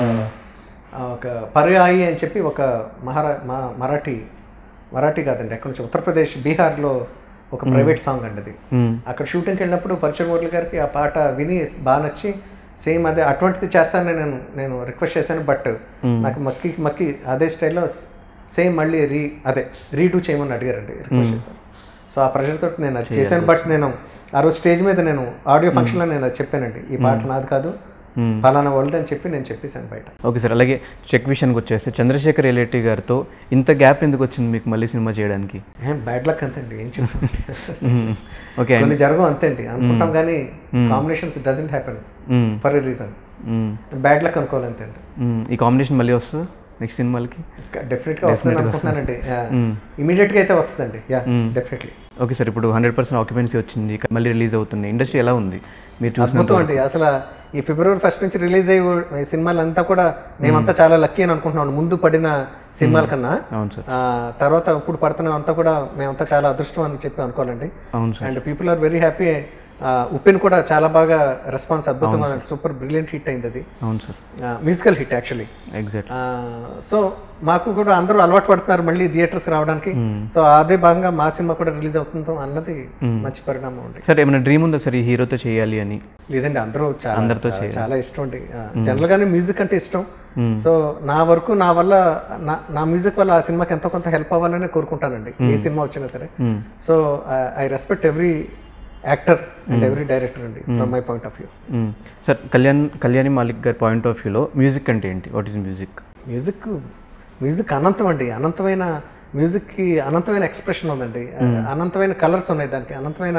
[SPEAKER 2] ఆ, ఒక పర్యాయి అని చెప్పి ఒక మహారా మా- మరాఠీ మరాఠీ కాదండి ఎక్కడి నుంచి ఉత్తరప్రదేశ్ బీహార్లో ఒక ప్రైవేట్ సాంగ్ అండి అది
[SPEAKER 1] మ్మ్.
[SPEAKER 2] అక్కడ షూటింగ్కి వెళ్ళినప్పుడు పరిచయ మురళి గారికి ఆ పాట విని బాగా నచ్చి సేమ్ అదే అటువంటిది చేస్తానని నేను నేను రిక్వెస్ట్ చేశాను బట్ నాకు మక్కి మక్కి అదే స్టైల్లో సేమ్ మళ్ళీ రీ అదే రీడూ చేయమని అడిగారండి రిక్వెస్ట్ చేశాను సో ఆ ప్రెషర్ తోటి నేను అది చేశాను బట్ నేను ఆ రోజు స్టేజ్ మీద నేను ఆడియో ఫంక్షన్లో నేను అది చెప్పానండి ఈ పాట నాది కాదు
[SPEAKER 1] మ్మ్.
[SPEAKER 2] ఫలానా వాళ్ళది అని చెప్పి నేను చెప్పేశాను బయట
[SPEAKER 1] ఓకే సార్ అలాగే చెక్ విషయానికి వచ్చేస్తే చంద్రశేఖర్ ఎలేటి గారితో ఇంత గ్యాప్ ఎందుకు వచ్చింది మీకు మళ్ళీ సినిమా చేయడానికి
[SPEAKER 2] ఏం బ్యాడ్ లక్ అంతే అండి ఏం చెప్తాం
[SPEAKER 1] మ్మ్. ఓకే
[SPEAKER 2] కొన్ని జరగవు అంతే అండి అనుకుంటాం కానీ combinations doesn't happen
[SPEAKER 1] hmm.
[SPEAKER 2] For a reason
[SPEAKER 1] hmm.
[SPEAKER 2] Bad luck అనుకోవాలి అంతే అండి
[SPEAKER 1] మ్మ్. ఈ కాంబినేషన్ మళ్ళీ వస్తుందా నెక్స్ట్ సినిమాలకి
[SPEAKER 2] డెఫినెట్గా వస్తుంది అనుకుంటున్నానండి ఇమీడియట్గా అయితే వస్తుందండి యా డెఫినెట్లీ
[SPEAKER 1] ఓకే సార్ ఇప్పుడు హండ్రెడ్ పర్సెంట్ ఆక్యుపెన్సీ వచ్చింది మళ్ళీ రిలీజ్ అవుతుంది ఇండస్ట్రీ ఎలా ఉంది మీరు చూసిన
[SPEAKER 2] అద్భుతం అండి అసలు ఈ ఫిబ్రవరి ఫస్ట్ నుంచి రిలీజ్ అయ్యే ఈ సినిమాలంతా కూడా మేమంతా చాలా లక్కీ అని అనుకుంటున్నాం ముందు పడిన సినిమాల కన్నా
[SPEAKER 1] అవును సార్
[SPEAKER 2] ఆ, తర్వాత ఇప్పుడు పడుతున్న అంతా కూడా మేమంతా చాలా అదృష్టం అని చెప్పి అనుకోవాలండి
[SPEAKER 1] అవును sir
[SPEAKER 2] and people are very happy Uppena కూడా చాలా బాగా రెస్పాన్స్ అద్భుతంగా సూపర్ బ్రిలియంట్ హిట్ అయింది అది
[SPEAKER 1] అవును sir
[SPEAKER 2] musical hit actually
[SPEAKER 1] exact
[SPEAKER 2] so మాకు కూడా అందరూ అలవాటు పడుతున్నారు మళ్ళీ థియేటర్స్ రావడానికి సో అదే భాగంగా మా సినిమా కూడా రిలీజ్ అవుతుందో అన్నది మంచి పరిణామం అండి
[SPEAKER 1] సార్ ఏమైనా డ్రీమ్ ఉందా సార్ ఈ హీరోతో చేయాలి అని
[SPEAKER 2] లేదండి అందరూ చాలా
[SPEAKER 1] అందరితో
[SPEAKER 2] చాలా- చాలా ఇష్టం అండి జనరల్ గానే మ్యూజిక్ అంటే ఇష్టం సో నా వరకు నా వల్ల నా నా మ్యూజిక్ వల్ల ఆ సినిమాకి ఎంతో కొంత హెల్ప్ అవ్వాలని కోరుకుంటానండి ఏ సినిమా వచ్చినా సరే so I respect every actor and every director అండి from my point of view
[SPEAKER 1] hmm. Sir Kalyan Kalyani Malik garu point of వ్యూలో మ్యూజిక్ అంటే ఏంటి what is music
[SPEAKER 2] music music అనంతం అండి అనంతమైన మ్యూజిక్కి అనంతమైన ఎక్స్ప్రెషన్ ఉందండి అనంతమైన కలర్స్ ఉన్నాయి దానికి అనంతమైన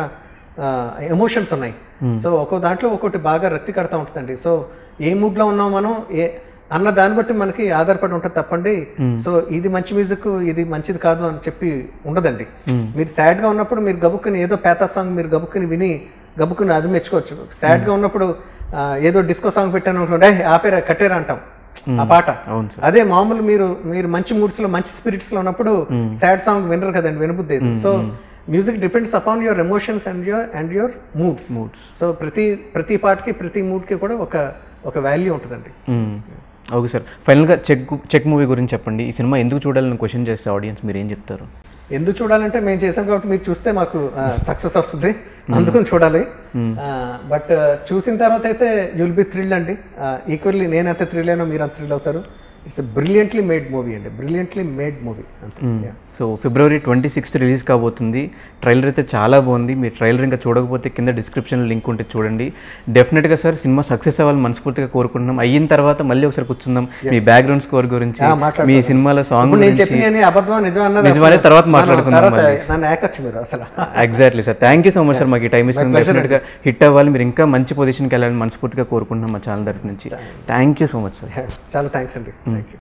[SPEAKER 2] ఎమోషన్స్ ఉన్నాయి సో ఒక్కో దాంట్లో ఒక్కొక్కటి బాగా రక్తి కడతా ఉంటుందండి సో ఏ మూడ్లో ఉన్నాం మనం ఏ అన్న దాన్ని బట్టి మనకి ఆధారపడి ఉంటుంది తప్పండి సో ఇది మంచి మ్యూజిక్ ఇది మంచిది కాదు అని చెప్పి ఉండదండి మీరు సాడ్గా ఉన్నప్పుడు మీరు గబుక్కుని ఏదో పేతా సాంగ్ మీరు గబుక్కుని విని గబుక్కుని అది మెచ్చుకోవచ్చు సాడ్గా ఉన్నప్పుడు ఆ, ఏదో డిస్కో సాంగ్ పెట్టాను అనుకుంటే "ఏయ్, ఆపేరా కట్టేరా అంటాం ఆ పాట
[SPEAKER 1] అవును సార్
[SPEAKER 2] అదే మామూలు మీరు మీరు మంచి మూడ్స్ లో మంచి స్పిరిట్స్ లో ఉన్నప్పుడు సాడ్ సాంగ్ వినరు కదండి వినబుద్ది so music depends upon your emotions and your and your moods
[SPEAKER 1] moods
[SPEAKER 2] so ప్రతి ప్రతి పాటకి ప్రతి మూడ్ కి కూడా ఒక ఒక వాల్యూ ఉంటుందండి
[SPEAKER 1] ఓకే సార్ ఫైనల్గా చెక్ చెక్ మూవీ గురించి చెప్పండి ఈ సినిమా ఎందుకు చూడాలని క్వశ్చన్ చేస్తే ఆడియన్స్ మీరు ఏం చెప్తారు
[SPEAKER 2] ఎందుకు చూడాలంటే మేము చేసాం కాబట్టి మీరు చూస్తే మాకు సక్సెస్ వస్తుంది అందుకని చూడాలి బట్ చూసిన తర్వాత అయితే యుల్ బి థ్రిల్ అండి ఈక్వల్లీ నేనైతే థ్రిల్ అయినా మీరు అంత థ్రిల్ అవుతారు ఇట్స్ బ్రిలియంట్లీ మేడ్ మూవీ అండి బ్రిలియంట్లీ మేడ్ మూవీ అంతే Yeah.
[SPEAKER 1] So February twenty sixth release కాబోతుంది ట్రైలర్ అయితే చాలా బాగుంది మీరు ట్రైలర్ ఇంకా చూడకపోతే కింద డిస్క్రిప్షన్లో లింక్ ఉంటే చూడండి డెఫినెట్గా సార్ సినిమా సక్సెస్ అవ్వాలని మనస్ఫూర్తిగా కోరుకుంటున్నాం అయిన తర్వాత మళ్ళీ ఒకసారి కూర్చుందాం మీ బ్యాక్గ్రౌండ్ స్కోర్ గురించి
[SPEAKER 2] ఆ, మాట్లాడతాం.
[SPEAKER 1] మీ సినిమాలో సాంగ్
[SPEAKER 2] ఇప్పుడు నేను
[SPEAKER 1] గురించి
[SPEAKER 2] చెప్పిన అబద్ధం నిజం అన్నది
[SPEAKER 1] నిజమనే
[SPEAKER 2] అప్పుడు
[SPEAKER 1] తర్వాత
[SPEAKER 2] మనం
[SPEAKER 1] మాట్లాడుకుందాం
[SPEAKER 2] తర్వాత
[SPEAKER 1] మళ్ళీ.
[SPEAKER 2] నన్ను ఏకొచ్చు మీరు అసలు
[SPEAKER 1] exactly sir thank you so much sir మాకు ఈ టైం ఇస్తుంది డెఫినెట్గా హిట్ అవ్వాలి మీరు ఇంకా మంచి పొజిషన్కి వెళ్ళాలని మనస్ఫూర్తిగా కోరుకుంటున్నాం మా ఛానల్ తరఫు నుంచి thank you so much sir
[SPEAKER 2] చాలా థ్యాంక్స్ అండి థ్యాంక్ యూ